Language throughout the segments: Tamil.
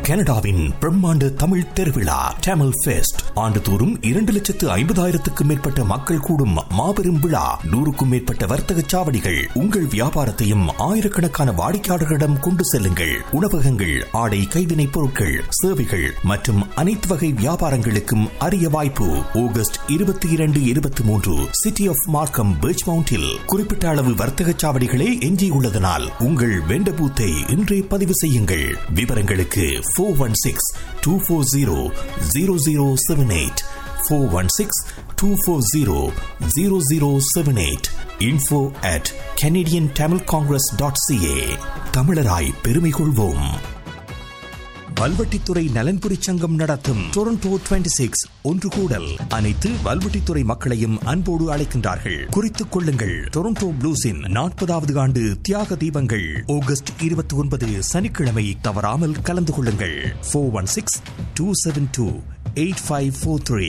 கனடாவின் பிரம்மாண்ட தமிழ் திருவிழா டேமல் ஃபெஸ்ட் ஆண்டுதோறும் இரண்டு லட்சத்து ஐம்பதாயிரத்துக்கும் மேற்பட்ட மக்கள் கூடும் மாபெரும் விழா நூறுக்கும் மேற்பட்ட வர்த்தக சாவடிகள் உங்கள் வியாபாரத்தையும் ஆயிரக்கணக்கான வாடிக்கையாளர்களிடம் கொண்டு செல்லுங்கள் உணவகங்கள் ஆடை கைவினைப் பொருட்கள் சேவைகள் மற்றும் அனைத்து வகை வியாபாரங்களுக்கும் அரிய வாய்ப்பு ஆகஸ்ட் இருபத்தி இரண்டு இருபத்தி மூன்று சிட்டி ஆஃப் மார்க்கம் பீச் மவுண்டில் குறிப்பிட்ட அளவு வர்த்தக சாவடிகளே எஞ்சியுள்ளதனால் உங்கள் வெண்ட பூத்தை இன்றே பதிவு செய்யுங்கள் விவரங்களுக்கு four one six two four zero zero zero seven eight four one six two four zero zero zero seven eight info at Canadian Tamil Congress dot CA தமிழராய் பெருமை கொள்வோம் வல்வெட்டித்துறை நலன்புரி சங்கம் நடத்தும் டொரண்டோ 26 சிக்ஸ் ஒன்று கூடல் அனைத்து வல்வெட்டித்துறை மக்களையும் அன்போடு அழைக்கின்றார்கள் குறித்துக் கொள்ளுங்கள் டொரண்டோ ப்ளூஸின் நாற்பதாவது ஆண்டு தியாக தீபங்கள் ஆகஸ்ட் இருபத்தி ஒன்பது சனிக்கிழமை தவறாமல் கலந்து கொள்ளுங்கள் four one six two seven two eight five four three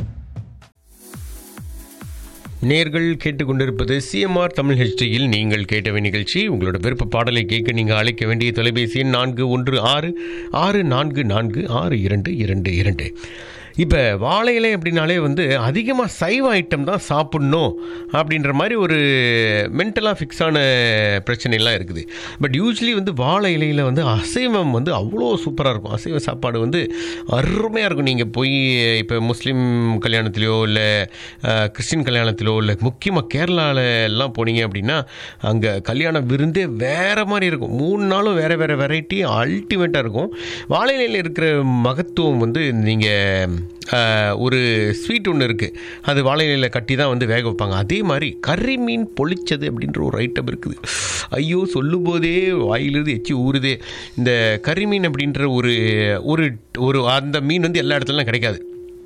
நேர்கள் கேட்டுக்கொண்டிருப்பது சிஎம்ஆர் தமிழ் ஹெச்டியில் நீங்கள் கேட்டவை நிகழ்ச்சி உங்களோட விருப்ப பாடலை கேட்க நீங்கள் அழைக்க வேண்டிய தொலைபேசி எண் நான்கு ஒன்று ஆறு ஆறு நான்கு நான்கு ஆறு இரண்டு இரண்டு இரண்டு இப்போ வாழை இலை அப்படின்னாலே வந்து அதிகமாக சைவ ஐட்டம் தான் சாப்பிட்ணும் அப்படின்ற மாதிரி ஒரு மென்டலாக ஃபிக்ஸான பிரச்சனைலாம் இருக்குது பட் யூஸ்வலி வந்து வாழை இலையில் வந்து அசைவம் வந்து அவ்வளோ சூப்பராக இருக்கும் அசைவ சாப்பாடு வந்து அருமையாக இருக்கும் நீங்கள் போய் இப்போ முஸ்லீம் கல்யாணத்துலையோ இல்லை கிறிஸ்டின் கல்யாணத்திலோ இல்லை முக்கியமாக கேரளாவில் எல்லாம் போனீங்க அப்படின்னா அங்கே கல்யாண விருந்தே வேறு மாதிரி இருக்கும் மூணு நாளும் வேறு வேறு வெரைட்டி அல்டிமேட்டாக இருக்கும் வாழை இலையில் இருக்கிற மகத்துவம் வந்து நீங்கள் ஒரு ஸ்வீட் ஒன்று இருக்குது அது வாழை இலையில் கட்டி தான் வந்து வேக வைப்பாங்க அதே மாதிரி கறி மீன் பொளிச்சது அப்படின்ற ஒரு ஐட்டம் இருக்குது ஐயோ சொல்லும் போதே வாயிலிருந்து எச்சி ஊறுதே இந்த கறி மீன் அப்படின்ற ஒரு ஒரு ஒரு அந்த மீன் வந்து எல்லா இடத்துலலாம் கிடைக்காது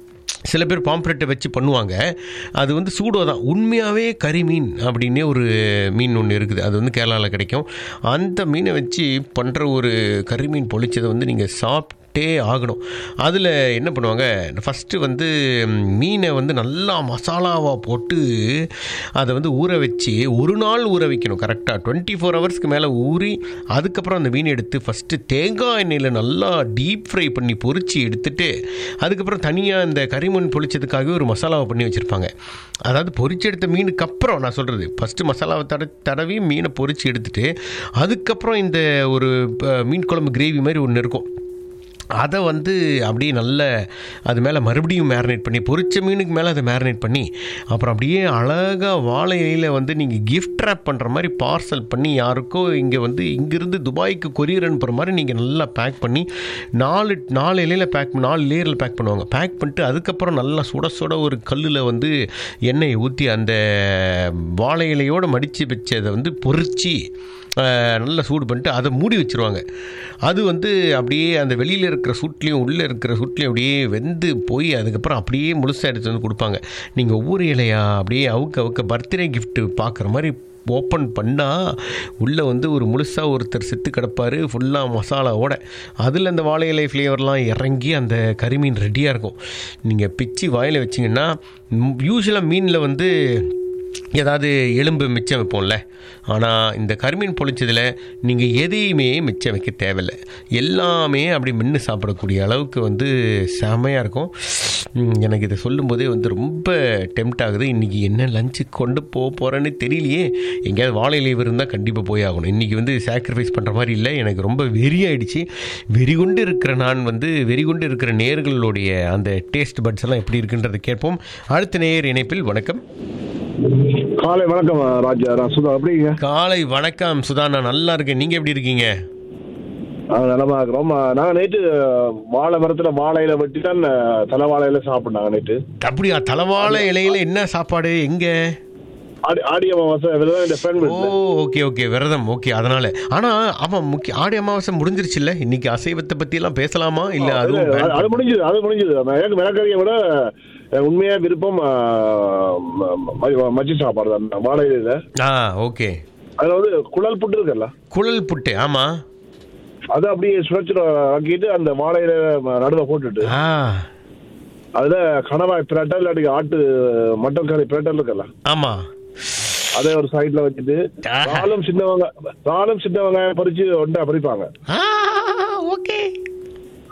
சில பேர் பாம்ப்ரெட்டை வச்சு பண்ணுவாங்க அது வந்து சூடோ தான் உண்மையாகவே கறி மீன் அப்படின்னே ஒரு மீன் ஒன்று இருக்குது அது வந்து கேரளாவில் கிடைக்கும் அந்த மீனை வச்சு பண்ணுற ஒரு கறி மீன் பொழிச்சதை வந்து நீங்கள் சாப்பிட்டு சாப்பிட்டே ஆகணும் அதில் என்ன பண்ணுவாங்க ஃபஸ்ட்டு வந்து மீனை வந்து நல்லா மசாலாவாக போட்டு அதை வந்து ஊற வச்சு ஒரு நாள் ஊற வைக்கணும் கரெக்டாக டுவெண்ட்டி ஃபோர் ஹவர்ஸ்க்கு மேலே ஊறி அதுக்கப்புறம் அந்த மீன் எடுத்து ஃபஸ்ட்டு தேங்காய் எண்ணெயில் நல்லா டீப் ஃப்ரை பண்ணி பொரித்து எடுத்துட்டு அதுக்கப்புறம் தனியாக இந்த கறிமண் பொழிச்சதுக்காகவே ஒரு மசாலாவை பண்ணி வச்சுருப்பாங்க அதாவது பொரிச்சு எடுத்த மீனுக்கு அப்புறம் நான் சொல்கிறது ஃபஸ்ட்டு மசாலாவை தட தடவி மீனை பொரித்து எடுத்துட்டு அதுக்கப்புறம் இந்த ஒரு மீன் குழம்பு கிரேவி மாதிரி ஒன்று இருக்கும் அதை வந்து அப்படியே நல்ல அது மேலே மறுபடியும் மேரினேட் பண்ணி பொரிச்ச மீனுக்கு மேலே அதை மேரினேட் பண்ணி அப்புறம் அப்படியே அழகாக வாழை இலையில் வந்து நீங்கள் கிஃப்ட் ரேப் பண்ணுற மாதிரி பார்சல் பண்ணி யாருக்கோ இங்கே வந்து இங்கேருந்து துபாய்க்கு கொரியர் அனுப்புகிற மாதிரி நீங்கள் நல்லா பேக் பண்ணி நாலு நாலு இலையில் பேக் நாலு லேயரில் பேக் பண்ணுவாங்க பேக் பண்ணிட்டு அதுக்கப்புறம் நல்லா சுட சுட ஒரு கல்லில் வந்து எண்ணெயை ஊற்றி அந்த வாழை இலையோடு மடித்து வச்சதை வந்து பொறிச்சு நல்லா சூடு பண்ணிட்டு அதை மூடி வச்சுருவாங்க அது வந்து அப்படியே அந்த வெளியில் இருக்கிற சூட்லேயும் உள்ளே இருக்கிற சூட்லேயும் அப்படியே வெந்து போய் அதுக்கப்புறம் அப்படியே முழுசாக எடுத்து வந்து கொடுப்பாங்க நீங்கள் ஒவ்வொரு இலையா அப்படியே அவுக்க அவுக்க பர்த்டே கிஃப்ட்டு பார்க்குற மாதிரி ஓப்பன் பண்ணால் உள்ளே வந்து ஒரு முழுசாக ஒருத்தர் செத்து கிடப்பார் ஃபுல்லாக மசாலாவோட அதில் அந்த வாழை இலை ஃப்ளேவர்லாம் இறங்கி அந்த கறிமீன் ரெடியாக இருக்கும் நீங்கள் பிச்சு வாயில் வச்சிங்கன்னா யூஸ்வலாக மீனில் வந்து ஏதாவது எலும்பு மிச்சம் வைப்போம்ல ஆனால் இந்த கருமீன் பொழிச்சதில் நீங்கள் எதையுமே மிச்சம் வைக்க தேவையில்லை எல்லாமே அப்படி மென்று சாப்பிடக்கூடிய அளவுக்கு வந்து செமையாக இருக்கும் எனக்கு இதை சொல்லும்போதே வந்து ரொம்ப டெம்ட் ஆகுது இன்றைக்கி என்ன லஞ்சு கொண்டு போக போகிறேன்னு தெரியலையே எங்கேயாவது வாழை லீவ் இருந்தால் கண்டிப்பாக போய் ஆகணும் இன்றைக்கி வந்து சாக்ரிஃபைஸ் பண்ணுற மாதிரி இல்லை எனக்கு ரொம்ப வெறி ஆயிடுச்சு வெறி கொண்டு இருக்கிற நான் வந்து வெறி கொண்டு இருக்கிற நேர்களுடைய அந்த டேஸ்ட் பட்ஸ் எல்லாம் எப்படி இருக்குன்றதை கேட்போம் அடுத்த நேர் இணைப்பில் வணக்கம் காலை வணக்கம் ராஜா நான் சுதா எப்படிங்க காலை வணக்கம் சுதா நான் நல்லா இருக்கேன் நீங்க எப்படி இருக்கீங்க நலமா இருக்கிறோம் நாங்கள் நேற்று வாழை மரத்தில் வாழையில வெட்டி தான் தலை வாழையில சாப்பிட்னாங்க நேற்று அப்படியா தலவாழை இலையில என்ன சாப்பாடு எங்க ஆடி ஆடி அமாவாசை விரதம் இந்த ஃப்ரெண்ட் ஓ ஓகே ஓகே விரதம் ஓகே அதனால ஆனா ஆமாம் முக்கிய ஆடி அமாவாசை முடிஞ்சிருச்சு இல்ல இன்னைக்கு அசைவத்தை பத்தி எல்லாம் பேசலாமா இல்ல அதுவும் அது ban- அது முடிஞ்சது அது முடிஞ்சது எனக்கு விளக்கறியை விட எனக்கு உண்மையா விருப்பம் ஆ, ம- ம- மச்சி சாப்பாடு தான் வாழையில ஆ ஓகே அதில் வந்து குழல் புட்டு இருக்குல்ல குழல் புட்டு ஆமா அதை அப்படியே சுழற்சி ஆக்கிட்டு அந்த வாழையில நடுவில் போட்டுட்டு ஆ அதுல கணவாய் பிரட்டல் இல்லாட்டி ஆட்டு மட்டன் கறி பிரட்டல் இருக்குல்ல ஆமா அதை ஒரு சைடுல வச்சுட்டு ஆஹா. நாலும் சின்ன வெங்காயம் நாலும் சின்ன வெங்காயம் பறிச்சு ஒன்றா பறிப்பாங்க ஆ ஓகே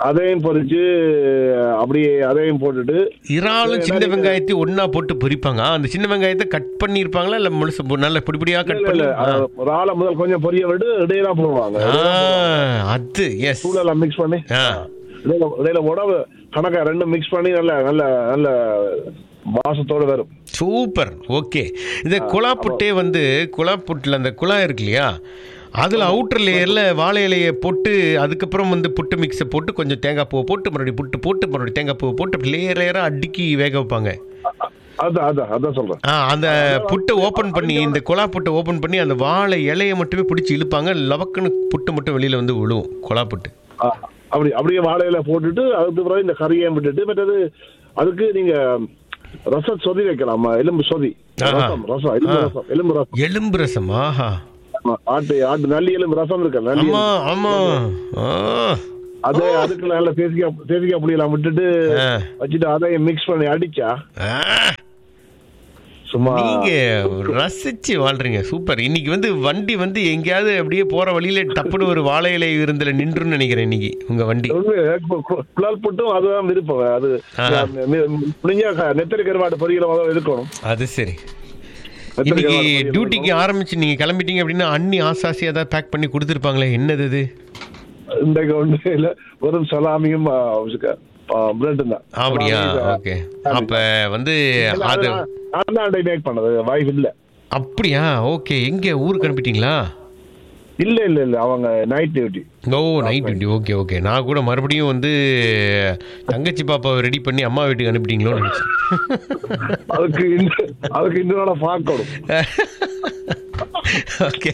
அதையும் பொரிச்சு அப்படியே அதையும் போட்டுட்டு இறாலும் சின்ன வெங்காயத்தையும் ஒண்ணா போட்டு பொரிப்பாங்க ஆ, அந்த சின்ன வெங்காயத்தை கட் பண்ணியிருப்பாங்களா இல்ல முழுசு பொ- நல்ல பொடி பொடியா கட் இல்ல பண்ணி இல்ல அது ஒரு ஆளை முதல் கொஞ்சம் பொரிய விட்டு இடையில போடுவாங்க ஆ, அது எஸ் தூளெல்லாம் மிக்ஸ் பண்ணி ஆ இடையில இடையில போட கணக்கா ரெண்டும் மிக்ஸ் பண்ணி நல்ல நல்ல நல்ல வாசத்தோட வரும் சூப்பர் ஓகே இந்த குழா புட்டே வந்து குழா புட்டில் அந்த குழா இருக்கு இல்லையா அதில் அவுட்டர் லேயரில் வாழை இலையை போட்டு அதுக்கப்புறம் வந்து புட்டு மிக்ஸை போட்டு கொஞ்சம் தேங்காய் பூவை போட்டு மறுபடியும் புட்டு போட்டு மறுபடியும் தேங்காய் பூவை போட்டு லேயர் லேயராக அடுக்கி வேக வைப்பாங்க அதான் அதான் அதான் சொல்றேன் ஆ அந்த புட்டை ஓப்பன் பண்ணி இந்த குழா புட்டை ஓப்பன் பண்ணி அந்த வாழை இலையை மட்டுமே பிடிச்சி இழுப்பாங்க லவக்குன்னு புட்டு மட்டும் வெளியில் வந்து விழுவும் குழா புட்டு ஆ, அப்படி அப்படியே வாழையில போட்டுட்டு அதுக்கு பிறகு இந்த கறியை விட்டுட்டு மற்றது அதுக்கு நீங்க ரசம் சொதி வைக்கலாம் எலும்பு சொதி ஆஹா. ரசம் ரசம் எலும்பு ஆ. ரசம் எலும்பு ரசம் எலும்பு ரசம் ஆஹா ஆமா, ஆட்டு ஆட்டு நல்லி எலும்பு ரசம் இருக்கு நல்லி ஆமா எலும்பு. ஆமா ஆ அது அதுக்கு நல்ல தேசிக்காய் தேசிக்காய் புளியெல்லாம் விட்டுட்டு ஆ. வச்சுட்டு அதையும் மிக்ஸ் பண்ணி அடிச்சா ஆ சும்மா நீங்க ரசிச்சு வாழ்றீங்க சூப்பர் இன்னைக்கு வந்து வண்டி வந்து எங்கேயாவது அப்படியே போற வழியில டப்புன்னு ஒரு வாழை இலை விருந்துல நின்றுன்னு நினைக்கிறேன் இன்னைக்கு உங்க வண்டி குழல் புட்டும் அதுதான் விருப்பம் அது ஆஹா. முடிஞ்சா நெத்தரி கருவாடு பொரியல முதல்ல இருக்கணும் அது சரி நெத்தரி இன்னைக்கு கருவாடு பொரியல் டியூட்டிக்கு ஆரம்பிச்சு நீங்க கிளம்பிட்டீங்க அப்படின்னா அண்ணி ஆசாசி ஏதாவது பேக் பண்ணி கொடுத்துருப்பாங்களே என்னது இது இருக்கணும். இன்றைக்கு ஒன்று இல்ல வெறும் சலாமியும் பிரெட் தான் அப்படியா சலாமி, ஓகே சாமி. அப்ப வந்து இல்ல, அது அது நான் தான் மேக் பண்ணது வைஃப் இல்ல அப்படியா ஓகே எங்க ஊருக்கு அனுப்பிட்டீங்களா இல்ல இல்ல இல்ல அவங்க நைட் டியூட்டி ஓ நைட் டியூட்டி ஓகே ஓகே நான் கூட மறுபடியும் வந்து தங்கச்சி பாப்பாவை ரெடி பண்ணி அம்மா வீட்டுக்கு அனுப்பிட்டீங்களோன்னு நினைச்சேன் அதுக்கு இன்னும் அதுக்கு இன்னொரு பார்க்கணும் ஓகே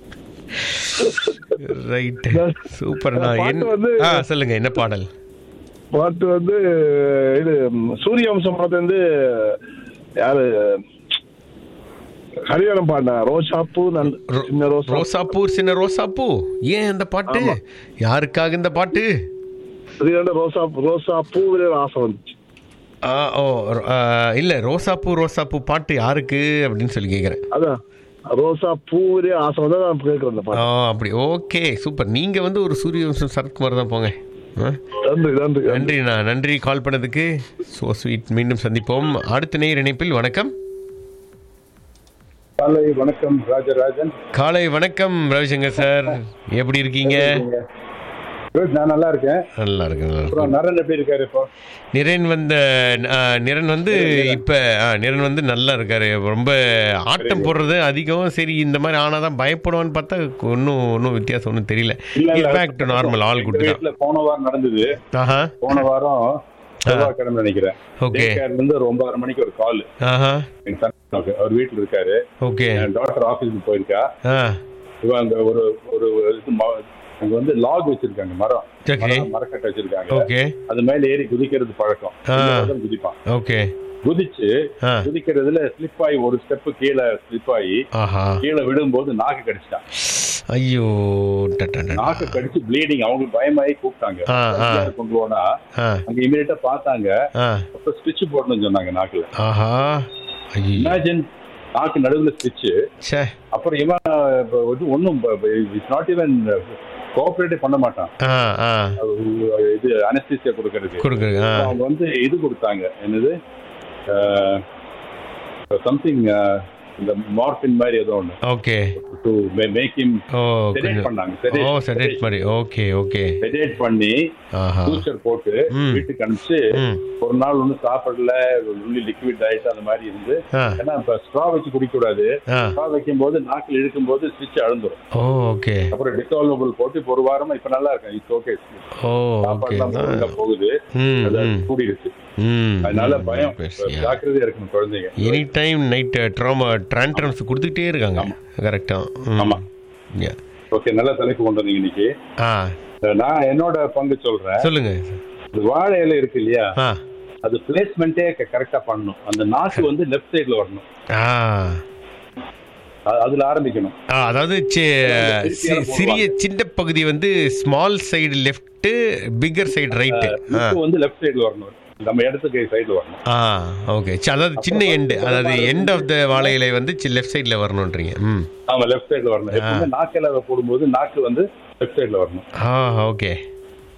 ரைட் சூப்பர் அந்த நான் பாட்டு என்ன வந்து- ஆ சொல்லுங்க என்ன பாடல் பாட்டு வந்து இது ம், சூரிய வம்சம் படத்துல இருந்து யாரு ஹரியானம் பாடின ரோசாப்பூ நல்ல ரோ- சின்ன ரோசா ரோசாப்பூ சின்ன ரோசாப்பூ ஏன் அந்த பாட்டு யாருக்காக இந்த பாட்டு ஹரியானம் ரோசா ரோசா பூ ஆசை வந்துச்சு ஆ, ஓ ஆ, இல்ல ரோசாப்பூ ரோசாப்பூ பாட்டு யாருக்கு அப்படின்னு சொல்லி கேக்குறேன் அதான் ரோசா பூவிலே ஆசை வந்தா நான் கேட்கிறேன் அந்த ஆ பாட்டு அப்படி ஓகே சூப்பர் நீங்க வந்து ஒரு சூரிய வம்சம் சரத்குமார் தான் போங்க ஆ? நன்றி நன்றி நன்றி நான் நன்றி கால் பண்ணதுக்கு ஸோ ஸ்வீட் மீண்டும் சந்திப்போம் அடுத்த நேர் இணைப்பில் வணக்கம் காலை வணக்கம் ராஜராஜன் காலை வணக்கம் ரவிசங்கர் சார் எப்படி இருக்கீங்க குட், நான் நல்லா இருக்கேன் நல்லா இருக்கு நல்லா இருக்கு அப்புறம் நரன் எப்படி இருக்காரு இப்போ நிரன் வந்த ஆ, நிரன் வந்து இப்போ நிரன் வந்து நல்லா இருக்காரு ரொம்ப ஆட்டம் போடுறது அதிகம் சரி இந்த மாதிரி ஆனால் தான் பயப்படுவான்னு பார்த்தா ஒன்றும் ஒன்றும் வித்தியாசம் ஒன்றும் தெரியல இல்ல, இல்ல. பேக் டு நார்மல் ஆள் குட்டி தான் வீட்டுல போன வாரம் நடந்தது ஆஹா போன வாரம் செவ்வாய்க்கிழமை நினைக்கிறேன் ஓகே Daycare ல இருந்து ஒரு ஒன்பதரை மணிக்கு ஒரு கால் ஆஹா என் son க்கு. அவர் வீட்டுல இருக்காரு ஓகே என் டாக்டர் ஆபீஸ்க்கு போயிருக்கா ஆ இவ அங்க ஒரு ஒரு இது ம- அங்க வந்து லாக் வச்சிருக்காங்க மரம் ஓகே மரம், மரக்கட்டை வச்சிருக்காங்க ஓகே அது மேல ஏறி குதிக்கிறது பழக்கம் ஆ. குதிக்கிறதும் குதிப்பான் ஓகே குதிச்சு ஆ குதிக்கிறதுல ஸ்லிப் ஆகி ஒரு ஸ்டெப் கீழே ஸ்லிப் ஆகி ஆஹா கீழே விடும்போது நாக்கு கடிச்சிட்டான் ஐயோ டட்டா நாக்கு கடிச்சு ப்ளீடிங் அவங்களுக்கு பயமாயி கூப்பிட்டாங்க ஆ, ஆ. வைத்தியர் கொண்டு போனா ஆ அங்க இமீடியட்டா பார்த்தாங்க ஆ அப்ப ஸ்டிச் போடணும்னு சொன்னாங்க நாக்குல ஆஹா ஐயோ இமேஜின் நாக்கு நடுவுல ஸ்டிச் சே அப்புறம் இவன் இப்ப வந்து ஒன்னும் இட்ஸ் நாட் ஈவன் கோஆபரேட்டே பண்ண மாட்டான் ஆ ஆ அது இது அனஸ்தீசியா கொடுக்கறதுக்கு கொடுக்குறேங்க ஆ அவங்க வந்து இது கொடுத்தாங்க என்னது சம்திங் இந்த மார்பின் மாதிரி ஏதோ ஒன்று ஓகே டு மேக் ஹிம் ஓ செடேட் கொஞ்சம் பண்ணாங்க ஓ செடேட் மாதிரி ஓகே ஓகே செடேட் பண்ணி ஆஹா பூஸ்டர் போட்டு ம். வீட்டுக்கு அனுப்பிச்சு ம் ஒரு நாள் ஒன்றும் சாப்பிடல உள்ளி லிக்விட் ஆயிட்டு அந்த மாதிரி இருந்து ஆ ஏன்னா இப்ப ஸ்ட்ரா வச்சு குடிக்க கூடாது ஆ ஸ்ட்ரா வைக்கும் போது நாக்கில் இழுக்கும் போது ஸ்விட்ச் அழுந்துரும் ஓ ஓகே அப்புறம் டிசால்வபிள் போட்டு இப்ப ஒரு வாரமா இப்ப நல்லா இருக்கேன் இட்ஸ் ஓகே ஓ ஓகே சாப்பாடுலாம் ஒழுங்கா போகுது ம் அது ம் கூடிருச்சு ம் அதனால பயம் Yes, yeah. ஜாக்கிரதையா இருக்கணும் குழந்தைங்க any time night drama tantrums கொடுத்துக்கிட்டே இருக்காங்க கரெக்டா ஆமா. Yeah. ஓகே நல்ல தலைப்பு கொண்டு வந்தீங்க இன்னைக்கு ஆ நான் என்னோட பங்கு சொல்றேன் சொல்லுங்க இந்த வாழை இலை இருக்கு இல்லையா ஆ அது பிளேஸ்மெண்ட்டே கரெக்டா பண்ணணும் அந்த நாக்கு வந்து லெஃப்ட் சைடுல வரணும் ஆ அ- அதுல ஆரம்பிக்கணும் ஆ, அதாவது சி- சி- சிறிய சின்ன பகுதி வந்து small side left bigger side right ஆ முக்கு வந்து லெஃப்ட் சைடுல வரணும் நம்ம இடத்துக்கு சைடுல வரணும் ஆ ஓகே அதாவது சின்ன எண்டு அதாவது எண்ட் ஆஃப் த வாழை இலை வந்து லெஃப்ட் சைடில் வரணுன்றீங்க ம் ஆமா லெஃப்ட் சைடுல வரணும் எப்பவுமே நாக்கில போடும்போது நாக்கு வந்து லெஃப்ட் சைடுல வரணும் ஆ ஓகே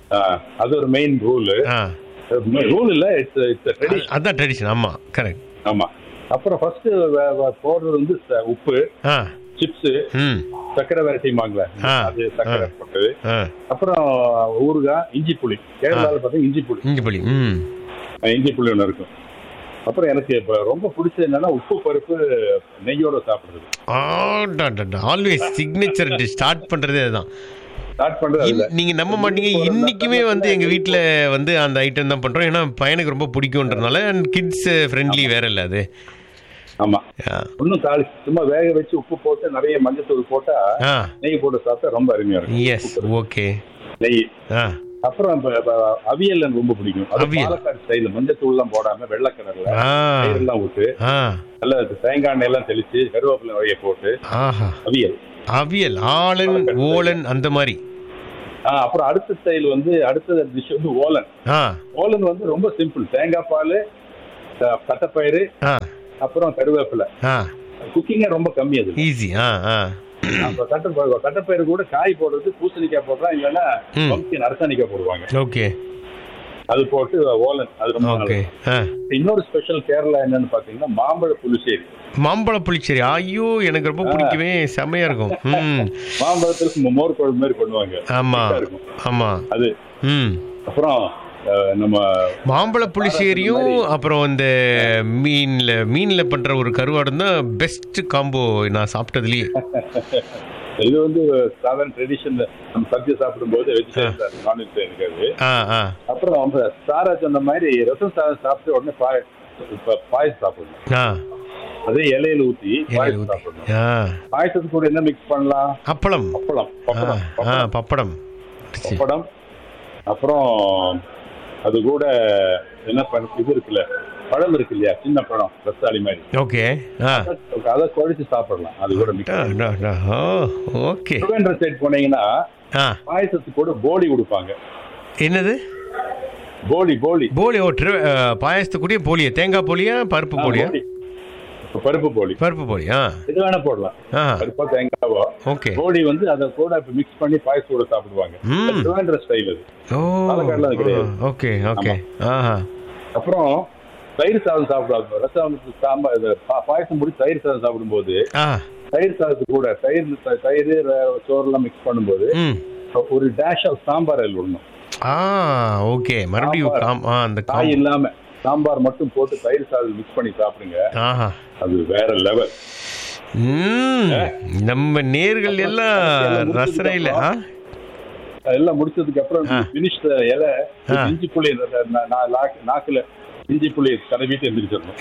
அது ஒரு மெயின் ரூல் ஆ ரூல் இல்ல இட்ஸ் இட்ஸ் ட்ரெடிஷன் அதான் ட்ரெடிஷன் ஆமாம் கரெக்ட் ஆமா அப்புறம் ஃபர்ஸ்ட் போடுறது வந்து ச- உப்பு ஆ சிப்ஸ் ம் சக்கரை வெரைட்டிமாங்கள ஆ, அது சக்கரை ஆ. போட்டது ஆ அப்புறம் ஊறுகாய் இஞ்சி புளி கேரளாவில் பார்த்தீங்கன்னா இஞ்சி புளி இஞ்சி புளி ம் அஹ் இஞ்சி புளி ஒன்று இருக்கும் அப்புறம் எனக்கு இப்ப ரொம்ப பிடிச்சது என்னன்னா உப்பு பருப்பு நெய்யோட சாப்பிடுறது ஆல்வேஸ் சிக்னேச்சர் டிஷ் ஸ்டார்ட் பண்ணுறதே அதுதான் ஸ்டார்ட் பண்றது அதுல. இன்- நீங்க நம்ப மாட்டீங்க இன்னைக்குமே வந்து எங்க வீட்ல வந்து அந்த ஐட்டம் தான் பண்றோம் ஏன்னா பையனுக்கு ரொம்ப பிடிக்கும்ன்றனால அண்ட் கிட்ஸ் ஃப்ரெண்ட்லி வேற இல்ல அது ஆமா ஆ. ஒன்றும் தாளி சும்மா வேக வச்சு உப்பு போட்டு நிறைய மஞ்சத்தூள் போட்டா ஆ நெய் போட்டு சாப்பிட்டா ரொம்ப அருமையா இருக்கும் எஸ் ஓகே நெய் ஆ அப்புறம் இப்ப- இப்ப அவியல் எனக்கு ரொம்ப பிடிக்கும் அது அவியல். பாலக்காடு ஸ்டைல் மஞ்சத்தூள் எல்லாம் போடாம வெள்ளை கலர்ல ஆ எல்லாம் விட்டு ஆ நல்ல தேங்காய் எண்ணெய் எல்லாம் தெளிச்சு கருவேப்பிலை வகைய போட்டு ஆஹா அவியல் அவியல் ஆளன் ஓலன் அந்த மாதிரி ஆ, அப்புறம் அடுத்த ஸ்டைல் வந்து அடுத்த டிஷ் வந்து ஓலன் ஆ ஓலன் வந்து ரொம்ப சிம்பிள் தேங்காய் பால் தட்டைப்பயிறு ஆ அப்புறம் கருவேப்பிலை ஆ குக்கிங்கே ரொம்ப கம்மி அது ஈஸி ஆ ஆ அப்ப தட்டை தட்டைப்பயிறு கூட காய் போடுறது பூசணிக்காய் போடுறான் இல்லைன்னா ம். பம்கின் அரசாணிக்காய் போடுவாங்க ஓகே அது போட்டு ஓலன் அது ரொம்ப ஓகே நல்லது. ஆ இன்னொரு ஸ்பெஷல் கேரளா என்னன்னு பாத்தீங்கன்னா மாம்பழ புளிச்சேரி மாம்பழ புளிச்சேரி ஐயோ எனக்கு ரொம்ப பிடிக்குமே செமையா இருக்கும் ம் மாம்பழத்துக்கு மோர் குழம்பு மாதிரி பண்ணுவாங்க ஆமா நல்லா இருக்கும். ஆமா அது ம் அப்புறம் அஹ், நம்ம மாம்பழ புளிசேரியும் அப்புறம் இந்த மீன்ல மீன்ல பண்ற ஒரு கருவாடும் தான் பெஸ்ட் காம்போ நான் சாப்பிட்டதுலயே இது வந்து சாதாரண ட்ரெடிஷன் நம்ம சப்ஜி சாப்பிடும்போது வெஜிடேரியன் நான்வெஜ் இருக்காது ஆ ஆ அப்புறம் அவங்க சாரா சொன்ன மாதிரி ரசம் சாதம் சாப்பிட்டு உடனே பாய இப்ப பாயசம் சாப்பிடணும் ஆ அதே இலையில ஊத்தி இலையில பாயசம் ஊத்தி. சாப்பிடணும் ஆ பாயசத்துக்கு கூட என்ன மிக்ஸ் பண்ணலாம் அப்பளம் பப்பளம் ஆ பப்படம் ஆ பப்படம், பப்படம் பப்படம் அப்புறம் அது கூட என்ன பண்ண இது இருக்குல்ல பழம் இருக்கு இல்லையா சின்ன பழம் ரஸ்தாளி மாதிரி ஓகே ஆ அதை குழைச்சு சாப்பிடலாம் அது கூட மிக்ஸ் டா, டா, டா. ஓ ஓகே திருவேண்டர் சைடு போனீங்கன்னா ஆ பாயசத்துக்கு கூட போலி கொடுப்பாங்க என்னது போலி போலி போலி ஓ ட்ரி பாயசத்துக்குரிய போலியா தேங்காய் போலியா பருப்பு ஆ, போலியா போலி. இப்ப பருப்பு போலி பருப்பு போலி ஆ இது வேணா போடலாம் ஆ பருப்பா தேங்காவோ ஓகே போலி வந்து அதை கூட இப்ப மிக்ஸ் பண்ணி பாயசம் கூட சாப்பிடுவாங்க ம். திருவேண்டர் ஸ்டைல் அது ஓ பாலக்காடுல அது கிடையாது. ஓகே ஓகே ஆஹா அப்புறம் தயிர் சாதம் சாப்பிடுவாங்க ரசம் சாம்பார் இது பா- பாயசம் முடிச்சு தயிர் சாதம் சாப்பிடும்போது ஆ தயிர் சாதத்துக்கு கூட தயிர் த- தயிர் ர- சோறுலாம் மிக்ஸ் பண்ணும்போது ம் ஒரு டேஷ் ஆஃப் சாம்பார் அதில் விடணும் ஆ ஓகே மறுபடியும் சாம்பார். காம் ஆ அந்த காய் காம் இல்லாம சாம்பார் மட்டும் போட்டு தயிர் சாதம் மிக்ஸ் பண்ணி சாப்பிடுங்க ஆஹா அது வேற லெவல் ம் நம்ம நேர்கள் எல்லாம் ரசனையில் ஆ எல்லாம் முடிச்சதுக்கு அப்புறம் ஆ. பினிஷ் இலை ஆ. இஞ்சி புளி நா- நா- நா- நாக்கு- நாக்குல இஞ்சி புளி தடவிட்டு எந்திரிச்சிடணும்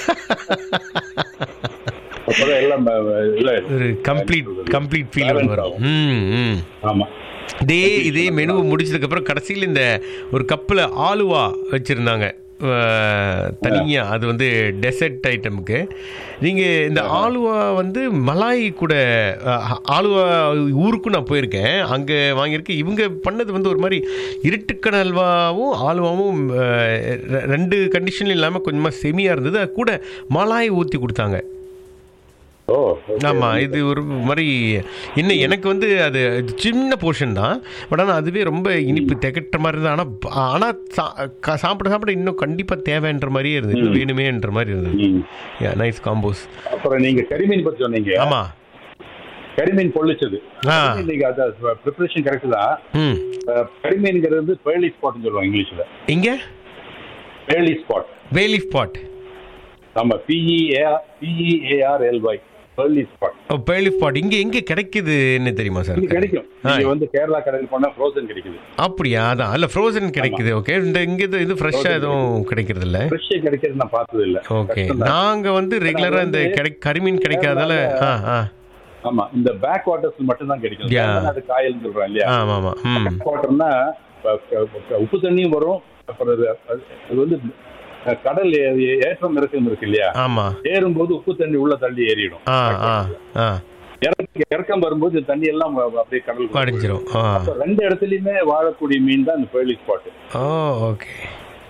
அப்பதான் எல்லாம் ம- ம- இல்ல ஒரு கம்ப்ளீட் கம்ப்ளீட் ஃபீல் Balance வரும் ஆகும். ம் ம் ஆமா இதே இதே மெனுவை முடிச்சதுக்கப்புறம் கடைசியில் இந்த ஒரு கப்பில் ஆலுவா வச்சுருந்தாங்க தனியாக அது வந்து டெசர்ட் ஐட்டமுக்கு நீங்கள் இந்த ஆலுவா வந்து மலாய் கூட அஹ், ஆலுவா ஊருக்கும் நான் போயிருக்கேன் அங்கே வாங்கியிருக்கேன் இவங்க பண்ணது வந்து ஒரு மாதிரி இருட்டுக்கண அல்வாவும் ஆலுவாவும் அஹ், ரெ- ரெண்டு கண்டிஷன்லையும் இல்லாமல் கொஞ்சமாக செமியாக இருந்தது அது கூட மலாய் ஊற்றி கொடுத்தாங்க ஓ ஆமா இது ஒரு மாதிரி இன்னும் எனக்கு வந்து அது இது சின்ன போர்ஷன் தான் பட் ஆனால் அதுவே ரொம்ப இனிப்பு திகட்டுற மாதிரி இருந்தது ஆனால் ஆனால் சாப்பிட சாப்பிட இன்னும் கண்டிப்பாக தேவைன்ற மாதிரியே இருந்தது இன்னும் வேணுமேன்ற மாதிரி இருந்தது ம். நைஸ் காம்போஸ் அப்புறம் நீங்க கரிமீன் பத்தி சொன்னீங்க ஆமா கரிமீன் பொள்ளிச்சது ஆ. கரிமீன் நீங்க அது ப்ரிப்பரேஷன் கரெக்ட் தான் ம் அஹ், கரிமீன்ங்கிறது வந்து பேர்லி ஸ்பாட்னு சொல்லுவாங்க இங்கிலீஷ்ல இங்கே பேர்லி ஸ்பாட் வேலிஃப் பாட் நம்ம P E A R P E A R L Y pearly spot oh பேலிஃப் பாட் இங்கே எங்கே கிடைக்குதுன்னு தெரியுமா சார் இது கிடைக்கும் ஆ. நீங்க வந்து கேரளா கடையில் போனா ஃப்ரோசன் கிடைக்குது அப்படியா அதான் அல்ல ஃப்ரோசன் கிடைக்குது ஓகே இந்த இங்கே இது இது ஃப்ரெஷ்ஷாக எதுவும் கிடைக்கிறது இல்ல ஃப்ரெஷ்ஷே கிடைக்கிறது நான் பார்த்தது இல்ல ஓகே கஷ்டம் தான். நாங்க வந்து ரெகுலரா இந்த கிடை கரிமீன் கிடைக்காதால ஆ ஆ ஆமா இந்த பேக் வாட்டர்ஸ் மட்டும் தான் கிடைக்கும் Yeah. அதான் அது காயல்னு சொல்றேன் இல்லையா ஆமா ஆமா ம் பேக் வாட்டர்னா உப்பு தண்ணியும் வரும் அப்புறம் அது அது- அது வந்து அஹ், கடல் ஏ- ஏ- ஏற்றம் இறக்கம் இருக்கு இல்லையா ஆமா ஏறும்போது உப்பு தண்ணி உள்ள தள்ளி ஏறிடும் ஆ ஆ ஆ இறக்க- இறக்கம் வரும்போது இந்த தண்ணி எல்லாம் வ- அப்படியே கடல் அடிஞ்சிரும் ஆ ரெண்டு இடத்துலயுமே வாழக்கூடிய மீன் தான் இந்த pearly spot oh okay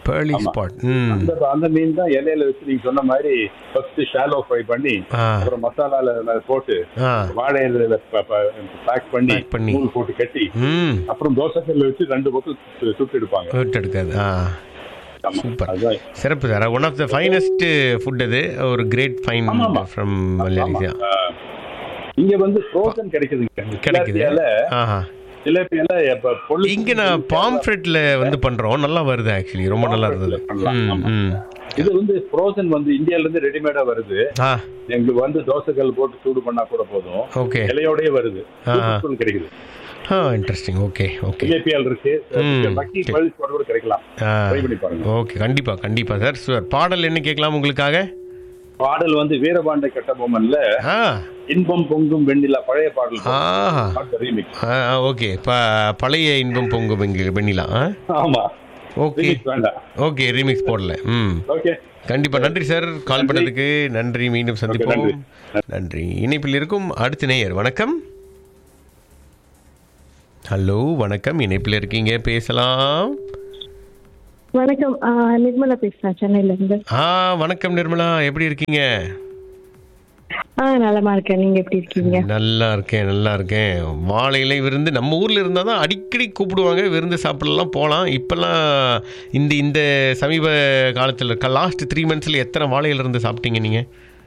pearly ஆமா. ஸ்பாட் ம் அந்த அந்த மீன் தான் இலையில வச்சு நீங்க சொன்ன மாதிரி ஃபர்ஸ்ட் ஷாலோ ஃப்ரை பண்ணி ஆ. அப்புறம் மசாலால மேல போட்டு ஆ வாழை இலையில பேக் பண்ணி Pack பண்ணி. நூல் போட்டு கட்டி ம் அப்புறம் தோசைக்கல்ல வச்சு ரெண்டு பக்கம் சு- சுட்டு எடுப்பாங்க விட்டு எடுக்காது ஆ ஆமா. சூப்பர். அதுதான் சிறப்பு sir one of the finest food அது ஒரு கிரேட் ஃபைன் ஆமா, ஆமா. ஃப்ரம் ஆமா. மலேசியா ஆ. இங்க வந்து ஃப்ரோசன் கிடைக்குதுங்க கிடைக்குது சிலேபியால ஆஹா சிலேபியால இப்ப பொல்லு இங்க நான் பாம்ஃப்ரெட்ல வந்து பண்றோம் நல்லா வருது ஆக்சுவலி ரொம்ப நல்லா இருந்தது பண்ணலாம், ம் ஆமா. ம் இது வந்து ஃப்ரோசன் வந்து இந்தியால இருந்து ரெடிமேடா வருது ஆ எங்களுக்கு வந்து தோசைக்கல் போட்டு சூடு பண்ணா கூட போதும் ஓகே இலையோடயே வருது ஆ. தூள் கிடைக்குது ஆ இன்ட்ரெஸ்டிங் ஓகே ஓகே சிலேபியால் இருக்கு ம். மக்கி பழுது போட கூட கிடைக்கலாம் ஆ ட்ரை பண்ணி பாருங்க ஓகே கண்டிப்பா கண்டிப்பா சார் சார் பாடல் என்ன கேட்கலாம் உங்களுக்காக பாடல் வந்து வீரபாண்ட கட்டபொம்மன்ல ஆ இன்பம் பொங்கும் வெண்ணிலா பழைய பாடல் ஆ ரீமிக்ஸ் ஆ ஓகே ப பழைய இன்பம் பொங்கும் இங்கே பண்ணிடலாம் ஆ ஆமா ஓகே remix வேண்டாம் ஓகே ரீமிக்ஸ் போடல ம் ஓகே கண்டிப்பா நன்றி சார் கால் நன்றி. பண்ணதுக்கு நன்றி மீண்டும் சந்திப்போம் நன்றி. நன்றி இணைப்பில் இருக்கும் அடுத்த நேயர் வணக்கம் ஹலோ வணக்கம் இணைப்பில் இருக்கீங்க பேசலாம் வணக்கம் ஆ, நிர்மலா பேசுறேன் சென்னையில இருந்து ஆ வணக்கம் நிர்மலா எப்படி இருக்கீங்க ஆ நலமா இருக்கேன் நீங்க எப்படி இருக்கீங்க நல்லா இருக்கேன் நல்லா இருக்கேன் வாழை இலை விருந்து நம்ம ஊர்ல இருந்தால் தான் அடிக்கடி கூப்பிடுவாங்க விருந்து சாப்பிடலாம் போகலாம் இப்போல்லாம் இந்த இந்த சமீப காலத்தில் இருக்க லாஸ்ட் த்ரீ மந்த்ஸில் எத்தனை வாழை இலை இருந்து சாப்பிட்டீங்க நீங்கள்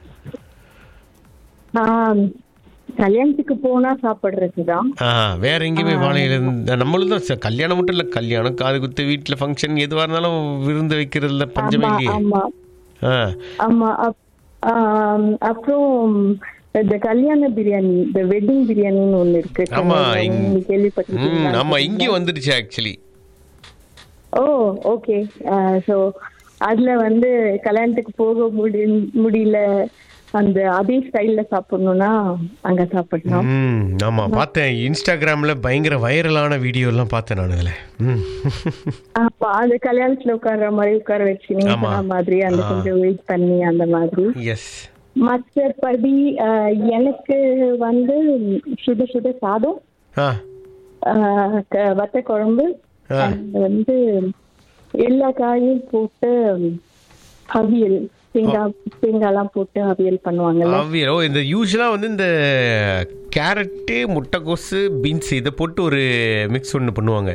ஆ, கல்யாணத்துக்கு போனா சாப்பிடுறதுதான் ஆ வேற எங்கேயுமே வாழை இலை இருந்து நம்மளும் தான் ச- கல்யாணம் மட்டும் இல்லை கல்யாணம் காது குத்து வீட்டில் ஃபங்க்ஷன் எதுவாக இருந்தாலும் விருந்து வைக்கிறதுல பஞ்சமே ஆமா இல்லையே ஆமா ஆ ஆமா அப்- ஆம், அப்புறம் இந்த கல்யாண பிரியாணி இந்த வெட்டிங் பிரியாணின்னு ஒண்ணு இருக்கு ஆமா, சென்னையில. இங்க- நீங்க ம் கேள்விப்பட்டிருக்கீங்களா? ஆமாம் இங்கேயும் வந்துடுச்சு ஆக்சுவலி ஓ ஓகே ஸோ அதுல வந்து கல்யாணத்துக்கு போக முடி முடியல அந்த அதே ஸ்டைல்ல சாப்பிடணும்னா அங்க சாப்பிடலாம் ம் ஆமாம் பார்த்தேன் இன்ஸ்டாகிராமில் பயங்கர வைரலான வீடியோலாம் பார்த்தேன் நான் அதில் ம் அப்ப அது கல்யாணத்துல உட்கார்ற மாதிரி உட்கார வச்சு நீங்க ஆமா. சொன்ன மாதிரி அந்த ஆ. கொஞ்சம் வெயிட் பண்ணி அந்த மாதிரி எஸ் மற்றபடி அஹ், எனக்கு வந்து சுட சுட சாதம் ஆ அஹ், க- வத்த குழம்பு ஆ. and வந்து எல்லா காயும் போட்டு அவியல் தேங்காய் தேங்காய்லாம் போட்டு அவியல் பண்ணுவாங்கல்ல அவியல் ஓ இந்த யூஸ்வலாக வந்து இந்த கேரட்டு முட்டைக்கோசு பீன்ஸ் இதை போட்டு ஒரு மிக்ஸ் ஒன்று பண்ணுவாங்க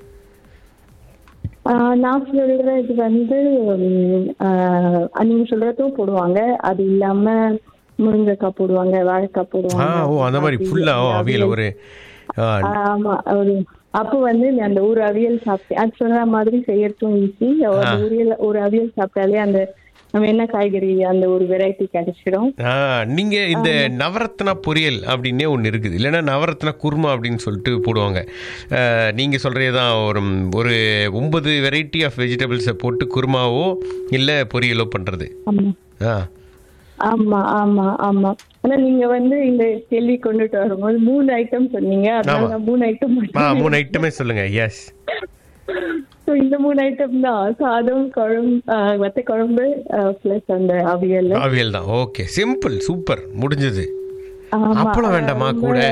ஆஹ் நான் சொல்றது வந்து உம், ஆஹ் நீங்க சொல்றதும் போடுவாங்க அது இல்லாம முருங்கைக்காய் போடுவாங்க வாழைக்காய் ஆ போடுவாங்க ஓ அந்த மாதிரி ஃபுல்லாக ஓ அவியல் ஒரு ஆ, ஆமா ஒரு அப்போ வந்து நீ அந்த ஒரு அவியல் சாப்பிட்டேன் அது சொன்ன மாதிரி செய்யறதும் ஈஸி ஒரு அவியல் ஒரு அவியல் சாப்பிட்டாலே அந்த நம்ம என்ன காய்கறி அந்த ஒரு வெரைட்டி கிடைச்சிடும் ஆ நீங்கள் இந்த நவரத்னா பொரியல் அப்படின்னே ஒன்று இருக்குது இல்லைன்னா நவரத்னா குருமா அப்படின்னு சொல்லிட்டு போடுவாங்க நீங்கள் சொல்கிறே தான் ஒரு ஒரு ஒன்பது வெரைட்டி ஆஃப் வெஜிடபிள்ஸை போட்டு குருமாவோ இல்லை பொரியலோ பண்ணுறது ஆமா ஆ ஆமா ஆமா ஆமா ஆனா நீங்க வந்து இந்த கேள்வி கொண்டுட்டு வரும்போது மூணு ஐட்டம் சொன்னீங்க அதனால ஆமா. நான் மூணு ஐட்டம் ஆ மூணு ஐட்டமே சொல்லுங்கள் எஸ் ஸோ இந்த மூணு ஐட்டம் தான் சாதம் குழம்பு ஆஹ் வத்த குழம்பு பிளஸ் அந்த அவியல் அவியல் தான் ஓகே சிம்பிள் சூப்பர் முடிஞ்சது ஆமா, அப்பளம் வேண்டாமா ரொம்ப கூட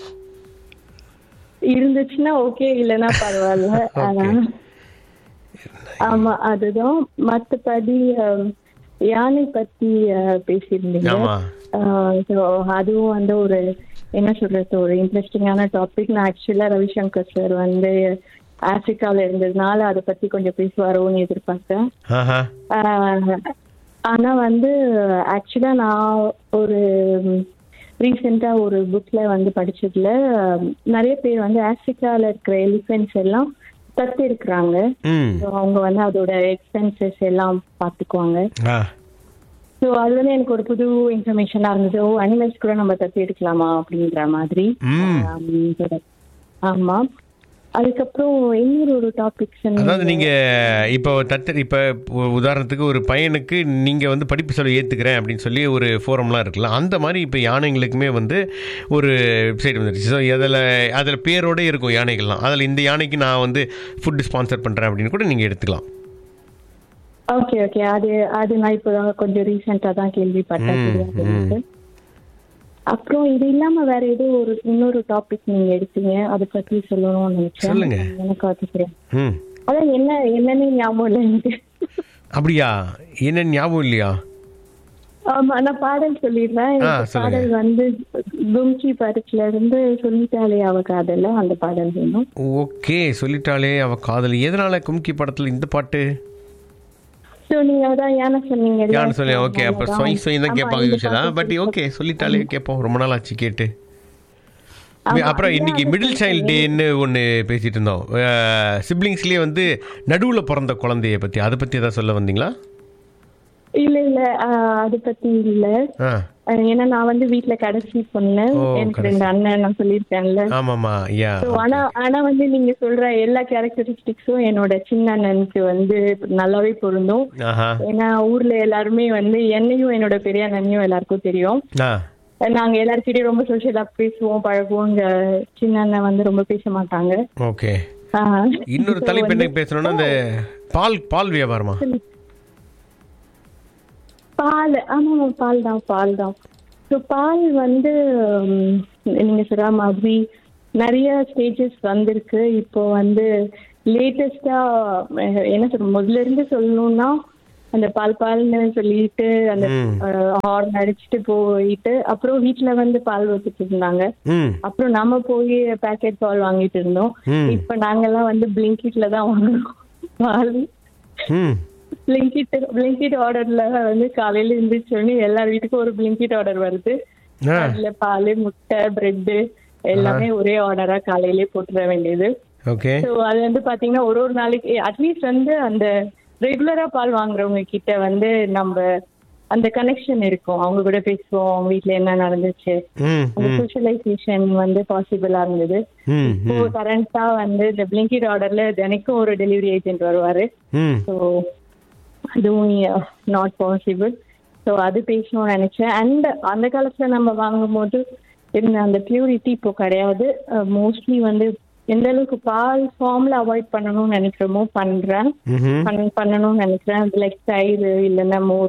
இருந்துச்சுன்னா ஓகே இல்லைன்னா பரவாயில்ல ஆனா, ஆமா அதுதான் மத்தபடி ஆம், யானை பத்தி ஆஹ், பேசியிருந்தீங்க ஆமா ஆஹ், so அதுவும் வந்து ஒரு என்ன சொல்றது ஒரு இன்ட்ரெஸ்டிங்கான டாபிக் நான் ஆக்சுவலா ரவிசங்கர் சார் வந்து ஆப்பிரிக்கால இருந்ததுனால அதை பத்தி கொஞ்சம் பேசுவாரோன்னு எதிர்பார்த்தேன் ஆஹா ஆஹ் ஆனா வந்து ஆக்சுவலா நான் ஒரு ரீசெண்டா ஒரு புக்ல வந்து படிச்சதுல ஆஹ் நிறைய பேர் வந்து ஆப்பிரிக்கால இருக்கிற எலிஃபென்ட்ஸ் எல்லாம் தத்து இருக்கிறாங்க ம் அவங்க வந்து அதோட எக்ஸ்பென்சஸ் எல்லாம் பாத்துக்குவாங்க ஆ ஸோ அது வந்து எனக்கு ஒரு புது இன்ஃபர்மேஷனா இருந்தது ஓ அனிமல்ஸ் கூட நம்ம தத்து எடுக்கலாமா அப்படின்ற மாதிரி ம் ஆம், so- ஆமா அதுக்கப்புறம் இன்னொரு ஒரு டாபிக்ஸ் அதாவது நீங்க இப்போ தத்து இப்போ உதாரணத்துக்கு ஒரு பையனுக்கு நீங்க வந்து படிப்பு செலவு ஏத்துக்கிறேன் அப்படின்னு சொல்லி ஒரு ஃபோரம்லாம் இருக்குல்ல அந்த மாதிரி இப்போ யானைங்களுக்குமே வந்து ஒரு வெப்சைட் வந்துருச்சு ஸோ அதில் அதில் பேரோட இருக்கும் யானைகள்லாம் அதில் இந்த யானைக்கு நான் வந்து ஃபுட் ஸ்பான்சர் பண்ணுறேன் அப்படின்னு கூட நீங்கள் எடுத்துக்கலாம் ஓகே ஓகே அது அது நான் இப்போ கொஞ்சம் ரீசெண்டா தான் கேள்விப்பட்டேன் ம், தெரியாது ம். எனக்கு. அப்புறம் இது இல்லாம வேற ஏதோ ஒரு இன்னொரு டாபிக் நீங்க எடுத்தீங்க அதை பத்தி சொல்லணும்னு நினைச்சேன் சொல்லுங்க. எனக்கு அது தெரியும் ம் அதான் என்ன என்னன்னு ஞாபகம் இல்லை எனக்கு அப்படியா என்ன ஞாபகம் இல்லையா ஆமா நான் பாடல் சொல்லிடுறேன் ஆ, இந்த சொல்லுங்க. பாடல் வந்து கும்கி படத்துல இருந்து சொல்லிட்டாலே அவ காதல அந்த பாடல் வேணும் ஓகே சொல்லிட்டாலே அவ காதல் எதனால கும்கி படத்தில் இந்த பாட்டு ஸோ நீங்க தான் யானை சொன்னீங்க யான்னு சொல்லி ஓகே அப்போ சொய் சொய் தான் கேட்பாங்க யூஸ்வலா பட் ஓகே சொல்லிட்டாலே கேட்போம் ரொம்ப நாள் ஆச்சு கேட்டு அப்புறம் இன்னைக்கு மிடில் சைல்டு டேன்னு ஒன்று பேசிட்டு இருந்தோம் சிப்ளிங்ஸ்லேயே வந்து நடுவில் பிறந்த குழந்தைய பற்றி அதை பற்றி எதாவது சொல்ல வந்தீங்களா இல்ல இல்ல ஆஹ் அது பத்தி இல்ல ஆ ஆஹ் ஏன்னா நான் வந்து வீட்ல கடைசி பொண்ணு ஓ, எனக்கு கடைசி. ரெண்டு அண்ணன் நான் சொல்லியிருக்கேன்ல ஆமாம்மா யா So, ஆனா ஆனா வந்து நீங்க சொல்ற எல்லா கேரக்டரிஸ்டிக்ஸும் என்னோட சின்ன அண்ணனுக்கு வந்து நல்லாவே பொருந்தும் ஆஹா ஏன்னா ஊர்ல எல்லாருமே வந்து என்னையும் என்னோட பெரிய அண்ணனையும் எல்லாருக்கும் தெரியும் ஆ நாங்க எல்லாருக்கிட்டையும் ரொம்ப சோஷியலா பேசுவோம் பழகுவோம் இங்க சின்ன அண்ணன் வந்து ரொம்ப பேச மாட்டாங்க ஓகே ஆஹ் இன்னொரு so தலைப்பு வந்து என்ன பேசணும்னா இந்த பால் பால் வியாபாரமா பால் ஆமா பால் தான் பால் தான் ஸோ பால் வந்து ம், நீங்க சொல்ற மாதிரி நிறைய ஸ்டேஜஸ் வந்திருக்கு இப்போ வந்து லேட்டஸ்டா என்ன சொல்ற முதல்ல இருந்து சொல்லணும்னா அந்த பால் பால்னு சொல்லிட்டு அந்த ம். ஹார்ன் அடிச்சுட்டு போயிட்டு அப்புறம் வீட்ல வந்து பால் வச்சுட்டு இருந்தாங்க ம் அப்புறம் நம்ம போய் பேக்கெட் பால் வாங்கிட்டு இருந்தோம் ம். இப்ப நாங்கெல்லாம் வந்து பிளிங்கிட்ல தான் வாங்குறோம் பால் ம் பிளிங்கிட் பிளிங்கிட் ஆர்டர்ல வந்து காலையில எழுந்திரிச்சோடனே எல்லார் வீட்டுக்கும் ஒரு பிளிங்கிட் ஆர்டர் வருது ஆ அதுல பால் முட்டை பிரெட் எல்லாமே ஒரே ஆர்டரா காலையிலே போட்டுற வேண்டியது ஓகே ஸோ அது வந்து பாத்தீங்கன்னா ஒரு ஒரு நாளைக்கு அட்லீஸ்ட் வந்து அந்த ரெகுலரா பால் வாங்குறவங்க கிட்ட வந்து நம்ம அந்த கனெக்ஷன் இருக்கும் அவங்க கூட பேசுவோம் அவங்க வீட்ல என்ன நடந்துச்சு ம் அந்த சோஷியலைசேஷன் வந்து பாசிபிளா இருந்தது ம் இப்போ கரண்டா வந்து இந்த பிளிங்கிட் ஆர்டர்ல தினைக்கும் ஒரு டெலிவரி ஏஜென்ட் வருவாரு ம் ஸோ அதுவும் நாட் பாசிபிள் ஸோ அது பேசணும்னு நினைச்சேன் அண்ட் அந்த காலத்துல நம்ம வாங்கும்போது இருந்த அந்த பியூரிட்டி இப்போ கிடையாது மோஸ்ட்லி வந்து எந்த அளவுக்கு பால் ஃபார்ம்ல அவாய்ட் பண்ணணும்னு நினைக்கிறோமோ பண்றேன் ம்ஹும். பண்ண- பண்ணணும்னு நினைக்கிறேன் லைக் தயிர் இல்லைன்னா மோர்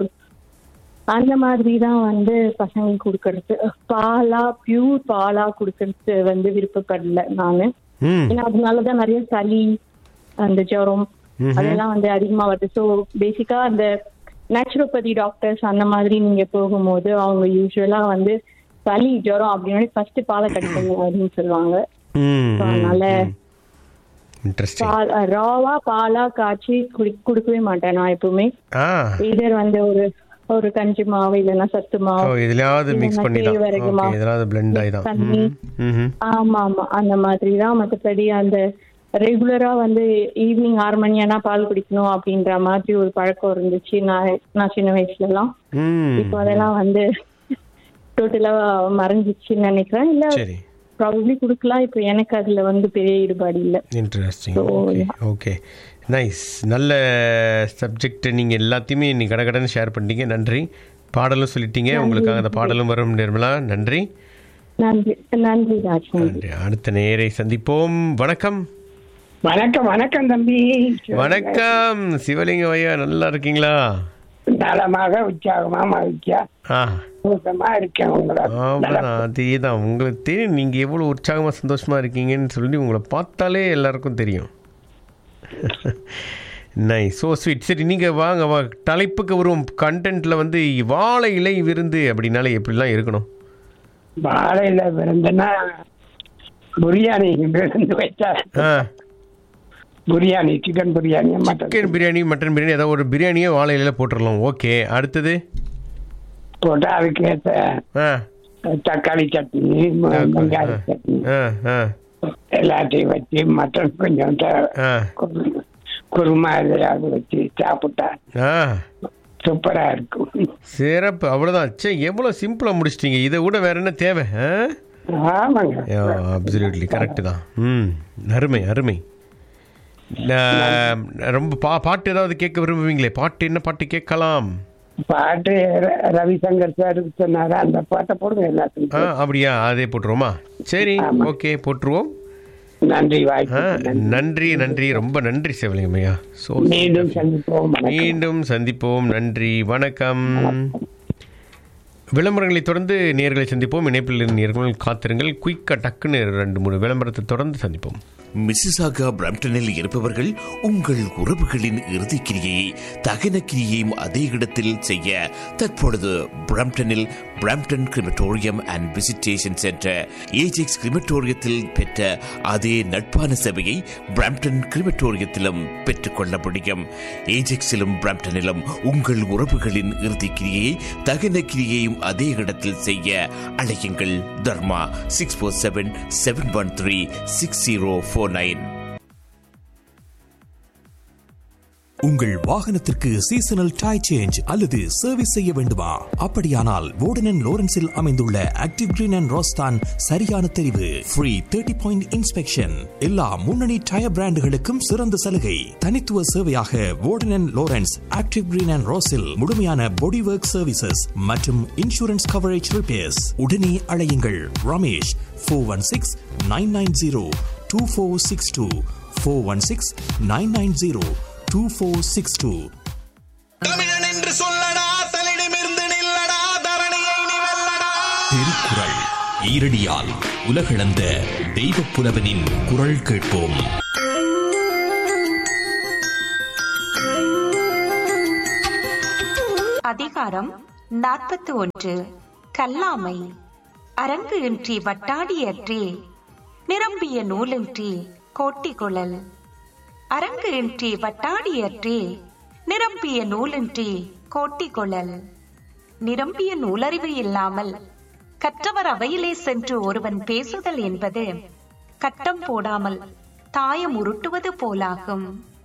அந்த மாதிரி தான் வந்து பசங்களுக்கு கொடுக்கறது பாலா பியூர் பாலா கொடுக்கறது வந்து விருப்பப்படல நானு ம் ஏன்னா அதனாலதான் நிறைய சளி அந்த ஜுரம் அதெல்லாம் வந்து அதிகமா வருது ஸோ பேசிக்கா அந்த நேச்சுரோபதி டாக்டர்ஸ் அந்த மாதிரி நீங்க போகும்போது அவங்க யூஸ்வலா வந்து சளி ஜுரம் அப்படின்னு ஃபர்ஸ்ட் பாலை கட்டுங்க அப்படின்னு சொல்லுவாங்க ம் So, அதனால இன்ட்ரெஸ்டிங் பால் ராவா பாலா காய்ச்சி குடி கொடுக்கவே மாட்டேன் நான் எப்பவுமே ஆ இதர் வந்து ஒரு ஒரு கஞ்சி மாவு இல்லைன்னா சத்து ஓ மாவு இதுலயாவது மிக்ஸ் இல்லைன்னா பண்ணி தான் கேழ்வரகு ஓகே மாவு. இதெல்லாம் பிளெண்ட் ஆகி தான் தண்ணி. ம் ஆமா ஆமா அந்த மாதிரி தான் மற்றபடி அந்த ரெகுலரா வந்து ஈவினிங் ஆறு மணி ஆனா பால் குடிக்கணும் அப்படின்ற மாதிரி ஒரு பழக்கம் இருந்துச்சு நான் நான் சின்ன வயசுல எல்லாம் ம் இப்போ அதெல்லாம் வந்து டோட்டலா மறைஞ்சிச்சுன்னு நினைக்கிறேன் இல்ல சரி ப்ராபப்ளி கொடுக்கலாம் இப்போ எனக்கு அதுல வந்து பெரிய ஈடுபாடு இல்ல interesting So, okay yeah. Okay nice நல்ல சப்ஜெக்ட் நீங்கள் எல்லாத்தையுமே இன்னைக்கு கடகடன்னு ஷேர் பண்ணிட்டீங்க நன்றி பாடலும் சொல்லிட்டீங்க உங்களுக்காக அந்த பாடலும் வரும் நிர்மலா நன்றி நன்றி நன்றி ராஜ் நன்றி நன்றி அடுத்த நேரை சந்திப்போம் வணக்கம் வணக்கம் வணக்கம் தம்பி வணக்கம் சிவலிங்கம் ஐயா நல்லா இருக்கீங்களா நலமாக உற்சாகமா மகிழ்ச்சியா ஆ சந்தோஷமா இருக்கேன் உங்களை ஆமாம் அதே தான் உங்களுக்கு தெரியும் நீங்கள் எவ்வளோ உற்சாகமாக சந்தோஷமாக இருக்கீங்கன்னு சொல்லி உங்களை பார்த்தாலே எல்லாருக்கும் தெரியும் நை ஸோ ஸ்வீட் சரி நீங்கள் வாங்க வா தலைப்புக்கு வரும் கண்டென்ட்டில் வந்து வாழை இலை விருந்து அப்படின்னாலே எப்படிலாம் இருக்கணும் வாழையில விருந்துன்னா பிரியாணி விருந்து வச்சா ஆ biryani chicken biryani mutton chicken biryani mutton biryani ஏதாவது ஒரு பிரியாணியே வாழை இலையில போட்டுடலாம் ஓகே அடுத்தது போட்டு அதுக்கேற்ற ஆ தக்காளி சட்னி ம- வெங்காய சட்னி ஆ ஆ எல்லாத்தையும் வச்சு மட்டன் கொஞ்சம் த- ஆ குரு- குருமா எதையாவது வச்சு சாப்பிட்டா ஆ சூப்பரா இருக்கும் சிறப்பு அவ்வளோதான் சே எவ்வளோ சிம்பிளாக முடிச்சிட்டீங்க இதை விட வேற என்ன தேவை ஆ ஆமாங்க அப்சல்யூட்லி கரெக்டு தான் ம் அருமை அருமை நான் ரொம்ப பா பாட்டு ஏதாவது கேட்க விரும்புவீங்களே பாட்டு என்ன பாட்டு கேட்கலாம் பாட்டு ர- ரவிசங்கர் சார் சொன்னாரு அந்த பாட்டை போடுங்க ஆ எல்லாத்துக்கும் அப்படியா அதே போட்டுருவோமா சரி ஓகே போட்டுருவோம் நன்றி ஆ வாய்ப்பு நன்றி நன்றி ரொம்ப நன்றி சிவலிங்கம்மையா ஸோ மீண்டும் சந்திப்போம் வணக்கம். மீண்டும் சந்திப்போம் நன்றி வணக்கம் விளம்பரங்களை தொடர்ந்து நேர்களை சந்திப்போம் இணைப்பில் நேர்கள் காத்திருங்கள் குயிக்காக டக்குன்னு ரெண்டு மூணு விளம்பரத்தை தொடர்ந்து சந்திப்போம் மிசிசாகா பிரம்டனில் இருப்பவர்கள் உங்கள் உறவுகளின் இறுதிக்கிரியை தகன கிரியையும் அதே இடத்தில் செய்ய தற்பொழுது பிரம்டனில் Brampton crematorium and visitation centre Ajax கிரிமட்டோரியத்தில் பெற்ற அதே நட்பான சேவையை பிரம்டன் கிரிமட்டோரியத்திலும் பெற்றுக்கொள்ள முடியும் ஏஜெக்ஸிலும் பிரம்டனிலும் உங்கள் உறவுகளின் இறுதிக்கிரியை தகன கிரியையும் அதே இடத்தில் செய்ய அழையுங்கள் Dharma six four seven seven one three six zero four nine உங்கள் வாகனத்திற்கு சீசனல் டை சேஞ்ச் அல்லது சர்வீஸ் செய்ய வேண்டுமா அப்படியானால் வோர்டன் லோரன்ஸில் அமைந்துள்ள ஆக்டிவ் கிரீன் அண்ட் ரோஸ்தான் சரியான தெரிவு ஃப்ரீ தேர்ட்டி பாயிண்ட் இன்ஸ்பெக்ஷன் எல்லா முன்னணி டயர் பிராண்டுகளுக்கும் சிறந்த சலுகை தனித்துவ சேவையாக Warden Lawrence active green and ரோஸில் முழுமையான பாடி ஒர்க் சர்வீசஸ் மற்றும் இன்சூரன்ஸ் கவரேஜ் ரிப்பேர்ஸ் உடனே அழையுங்கள் Ramesh four one six nine nine zero two four six two four one six nine nine zero two four six two தமிழன் என்று சொல்லடா தலிடமிருந்து நில்லடா தரணியை நீ வெல்லடா திருக்குறள் ஈரடியால் உலகளந்த தெய்வப் புலவனின் குரல் கேட்போம் அதிகாரம் நாற்பத்தி ஒன்று கல்லாமை அரங்கு இன்றி வட்டாடியற்றே நிரம்பிய நூலின்றி கோட்டிகுழல் அரங்கு இன்றி வட்டாடியற்றே நிரம்பிய நூலின்றி கோட்டிகுழல் நிரம்பிய நூலறிவு இல்லாமல் கற்றவர் அவையிலே சென்று ஒருவன் பேசுதல் என்பது கட்டம் போடாமல் தாயம் உருட்டுவது போலாகும்